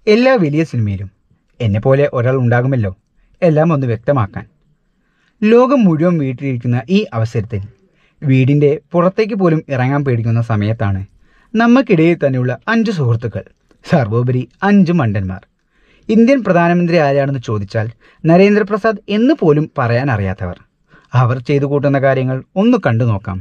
എല്ലാ വലിയ സിനിമയിലും എന്നെപ്പോലെ ഒരാൾ ഉണ്ടാകുമല്ലോ എല്ലാം ഒന്ന് വ്യക്തമാക്കാൻ ലോകം മുഴുവൻ വീട്ടിലിരിക്കുന്ന ഈ അവസരത്തിൽ വീടിൻ്റെ പുറത്തേക്ക് പോലും ഇറങ്ങാൻ പേടിക്കുന്ന സമയത്താണ് നമുക്കിടയിൽ തന്നെയുള്ള അഞ്ച് സുഹൃത്തുക്കൾ സർവോപരി അഞ്ച് മണ്ടന്മാർ ഇന്ത്യൻ പ്രധാനമന്ത്രി ആരാണെന്ന് ചോദിച്ചാൽ നരേന്ദ്രപ്രസാദ് എന്ന് പോലും പറയാൻ അറിയാത്തവർ അവർ ചെയ്തു കൂട്ടുന്ന കാര്യങ്ങൾ ഒന്ന് കണ്ടു നോക്കാം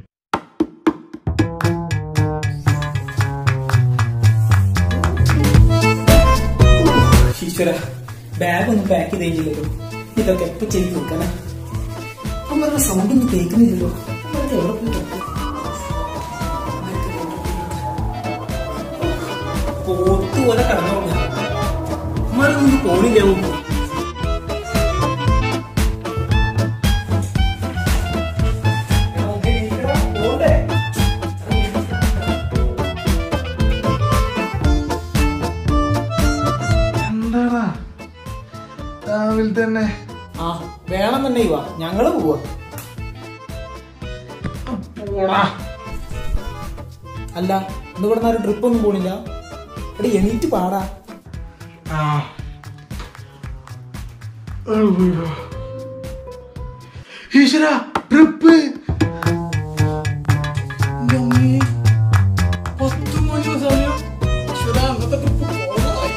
ഈശ്വര ബാഗ് ഒന്നും പാക്ക് ചെയ്ത് കഴിഞ്ഞില്ലല്ലോ ഇതൊക്കെ എപ്പോ ചെയ്ത് കൊടുക്കാനാ അമ്മയുടെ സൗണ്ട് ഒന്നും കേൾക്കുന്നില്ലല്ലോ അമ്മയുടെ എവിടെ പോയി കിടക്കും? പോത്ത് പോലെ കടന്നോളൂ അമ്മയുടെ ഒന്നും പോണില്ലാവും പോണ്ടേ എന്താടാ രാവിലെ തന്നെ ആ വേണം തന്നെ ഇവ ഞങ്ങള് പോവാ പോടാ അല്ല ഇന്ന് ഇവിടെ ആരും ട്രിപ്പ് ഒന്നും പോണില്ല എടി എണീറ്റ് പാടാ ആ അയ്യോ. ഈശ്വരാ ട്രിപ്പ് പത്ത് മണി സമയം ഈശ്വരാ അന്നത്തെ ട്രിപ്പ് പോകാം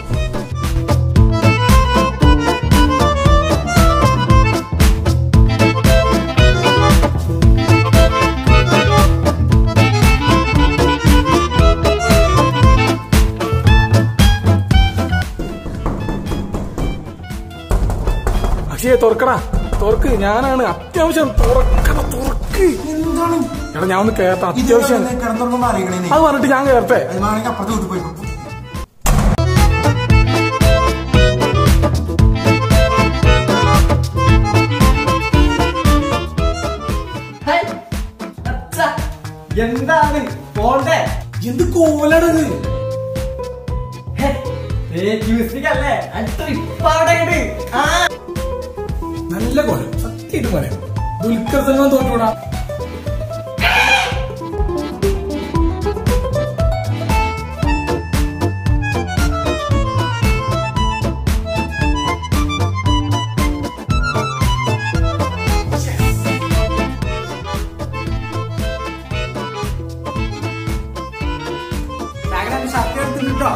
അക്ഷയെ തുറക്കടാ തുറക്ക് ഞാനാണ് അത്യാവശ്യം തുറക്കട തുറക്ക് എന്താണ് എടാ ഞാൻ ഒന്ന് കേറട്ടെ അത്യാവശ്യം കിടന്നുറങ്ങുമ്പോ അറിയണേ നീ അത് പറഞ്ഞിട്ട് ഞാൻ കേറട്ടെ അതിനാണെങ്കിൽ അപ്പുറത്ത് വീട്ടിൽ പോയിക്കോ എന്താണ് പോണ്ടേ എന്ത് കോലടത് നല്ല കൊല്ലം സത്യമായിട്ട് പറയാം ദുൽഖർ സൽമാൻ തോറ്റൂടാ ഷർട്ട് എടുത്തിട്ടോ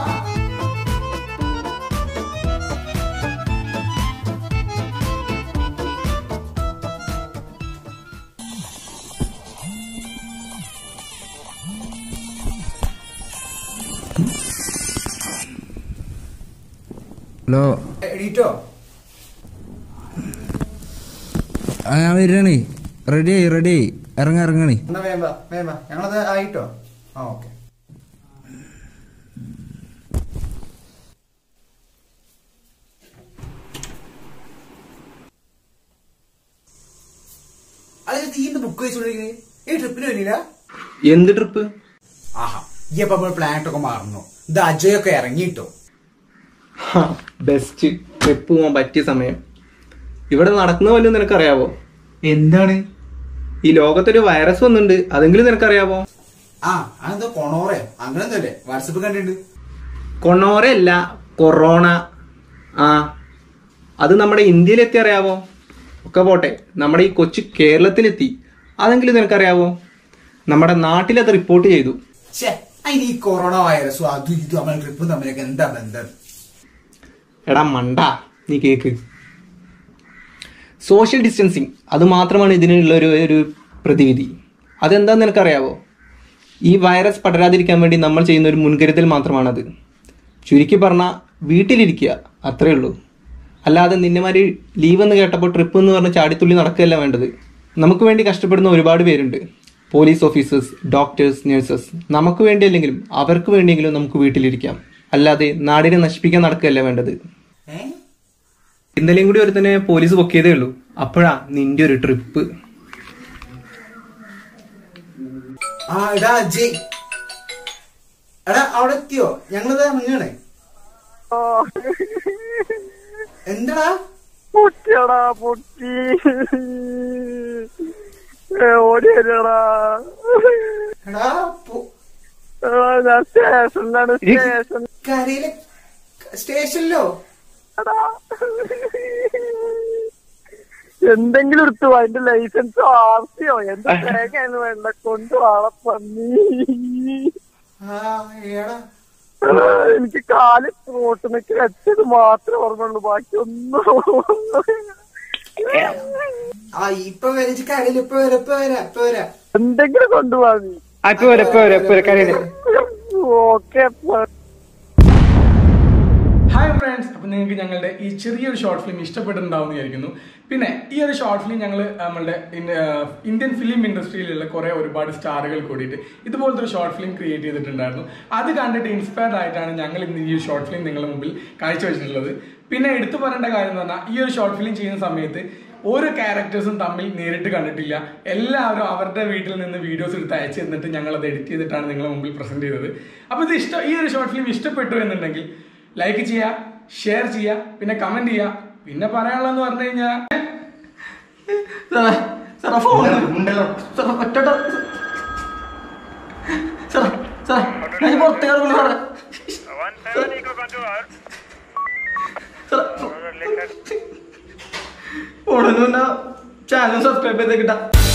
ഹലോ എണീറ്റോ ആ ഞാൻ വരികയാണേ റെഡി ആയി റെഡി ആയി ഇറങ്ങ ഇറങ്ങണേ എന്നാ വേമ്പ വേമ്പ ഞങ്ങളത് ആയിട്ടോ ആ ഓക്കെ അതിന് തീന്റെ ബുക്ക് വെച്ചോണ്ടിരിക്കുന്നത് ഈ ട്രിപ്പിന് വേണ്ടിയില്ല എന്ത് ട്രിപ്പ് ആഹാ ഈ അപ്പൊ നമ്മൾ പ്ലാനറ്റ് ഒക്കെ മാറുന്നു ഇത് അജയൊക്കെ ഇറങ്ങിയിട്ടോ ബെസ്റ്റ് ട്രിപ്പ് പോകാൻ പറ്റിയ സമയം ഇവിടെ നടക്കുന്ന വല്ലതും നിനക്കറിയാവോ എന്താണ് ഈ ലോകത്തൊരു വൈറസ് വന്നിട്ടുണ്ട് അതെങ്കിലും നിനക്കറിയാവോ ആ അതെന്തോ കൊണോറയോ അങ്ങനെ എന്തല്ലേ വാട്സപ്പ് കണ്ടിട്ടുണ്ട് കൊണോറയല്ല കൊറോണ ആ അത് നമ്മുടെ ഇന്ത്യയിലെത്തി അറിയാവോ ഒക്കെ പോട്ടെ നമ്മുടെ ഈ കൊച്ചു കേരളത്തിലെത്തി അതെങ്കിലും നിനക്കറിയാവോ നമ്മുടെ നാട്ടിൽ അത് റിപ്പോർട്ട് ചെയ്തു ഛേ അതിന് ഈ കൊറോണ വൈറസും അതും ഇതും നമ്മളെ ട്രിപ്പും തമ്മിലൊക്കെ എന്താ ബന്ധം എടാ മണ്ട നീ കേക്ക് സോഷ്യൽ ഡിസ്റ്റൻസിങ് അത് മാത്രമാണ് ഇതിനുള്ള ഒരു ഒരു പ്രതിവിധി അതെന്താന്ന് നിനക്കറിയാവോ ഈ വൈറസ് പടരാതിരിക്കാൻ വേണ്ടി നമ്മൾ ചെയ്യുന്ന ഒരു മുൻകരുതൽ മാത്രമാണത് ചുരുക്കി പറഞ്ഞാൽ വീട്ടിലിരിക്കുക അത്രേ ഉള്ളൂ അല്ലാതെ നിന്നെമാരി ലീവ് എന്ന് കേട്ടപ്പോൾ ട്രിപ്പ് എന്ന് പറഞ്ഞ് ചാടിത്തുള്ളി നടക്കുകയല്ല വേണ്ടത് നമുക്ക് വേണ്ടി കഷ്ടപ്പെടുന്ന ഒരുപാട് പേരുണ്ട് പോലീസ് ഓഫീസേഴ്സ് ഡോക്ടേഴ്സ് നഴ്സസ് നമുക്ക് വേണ്ടിയല്ലെങ്കിലും അവർക്ക് വേണ്ടിയെങ്കിലും നമുക്ക് വീട്ടിലിരിക്കാം അല്ലാതെ നാടിനെ നശിപ്പിക്കാൻ നടക്കുകയല്ല വേണ്ടത് ഏ ഇന്നലെയും കൂടി ഒരുത്തനെ പോലീസ് പൊക്കിയതേ ഉള്ളൂ അപ്പോഴാ നിന്റെ ഒരു ട്രിപ്പ് ആ എടാ അജയ് എടാ അവിടെ എത്തിയോ ഞങ്ങളിത് ഇറങ്ങണേ എന്താടാ പൊട്ടിയടാ പൊട്ടി ഓടി വരടാ എടാ പോ- ഞാൻ സ്റ്റേഷനിലാണ് സ്റ്റേഷൻ കരയില് സ്റ്റേഷനിലോ എടാ എന്തെങ്കിലും എടുത്തു അതിന്റെ ലൈസൻസോ ആർ സിയോ എന്താ തേങ്ങയാണ് വേണ്ട കൊണ്ടുപോള പന്നി ആ ഏടാ എടാ, എനിക്ക് കാല് റോട്ടിനൊക്കെ വെച്ചത് മാത്രമേ ഓർമ്മയുള്ളൂ ബാക്കി ഒന്നും ആ ഇപ്പൊ വരച്ച് കടയിൽ ഇപ്പൊ വരാം ഇപ്പൊ വരാം ഇപ്പൊ വരാം എന്തെങ്കിലും കൊണ്ടുപോവാ നീ അപ്പൊ വരെ ഇപ്പൊ വരെ ഇപ്പൊ വരെ കരയില് ഓക്കെ ഹായ് ഫ്രണ്ട്സ് അപ്പം നിങ്ങൾക്ക് ഞങ്ങളുടെ ഈ ചെറിയൊരു ഷോർട്ട് ഫിലിം ഇഷ്ടപ്പെട്ടിട്ടുണ്ടാവും എന്ന് വിചാരിക്കുന്നു പിന്നെ ഈ ഒരു ഷോർട്ട് ഫിലിം ഞങ്ങൾ നമ്മളുടെ ഇൻ- ആ, ഇന്ത്യൻ ഫിലിം ഇൻഡസ്ട്രിയിലുള്ള കുറേ ഒരുപാട് സ്റ്റാറുകൾ കൂടിയിട്ട് ഇതുപോലത്തെ ഒരു ഷോർട്ട് ഫിലിം ക്രിയേറ്റ് ചെയ്തിട്ടുണ്ടായിരുന്നു അത് കണ്ടിട്ട് ഇൻസ്പയർഡ് ആയിട്ടാണ് ഞങ്ങൾ ഇന്ന് ഈ ഷോർട്ട് ഫിലിം നിങ്ങളുടെ മുമ്പിൽ കാഴ്ചവെച്ചിട്ടുള്ളത് പിന്നെ എടുത്തു പറയേണ്ട കാര്യം എന്ന് പറഞ്ഞാൽ ഈ ഒരു ഷോർട്ട് ഫിലിം ചെയ്യുന്ന സമയത്ത് ഓരോ ക്യാരക്ടേഴ്സും തമ്മിൽ നേരിട്ട് കണ്ടിട്ടില്ല എല്ലാവരും അവരുടെ വീട്ടിൽ നിന്ന് വീഡിയോസ് എടുത്ത് അയച്ചു തന്നിട്ട് ഞങ്ങൾ അത് എഡിറ്റ് ചെയ്തിട്ടാണ് നിങ്ങളുടെ മുമ്പിൽ പ്രസന്റ് ചെയ്തത് അപ്പോൾ ഇത് ഇഷ്ടം ഈ ഒരു ഷോർട്ട് ഫിലിം ഇഷ്ടപ്പെട്ടു എന്നുണ്ടെങ്കിൽ ലൈക്ക് ചെയ്യുക ഷെയർ ചെയ്യുക പിന്നെ കമന്റ് ചെയ്യുക പിന്നെ പറയാനുള്ളതെന്ന് പറഞ്ഞു കഴിഞ്ഞാൽ ചാനൽ സബ്സ്ക്രൈബ് ചെയ്തേക്കിട്ടാ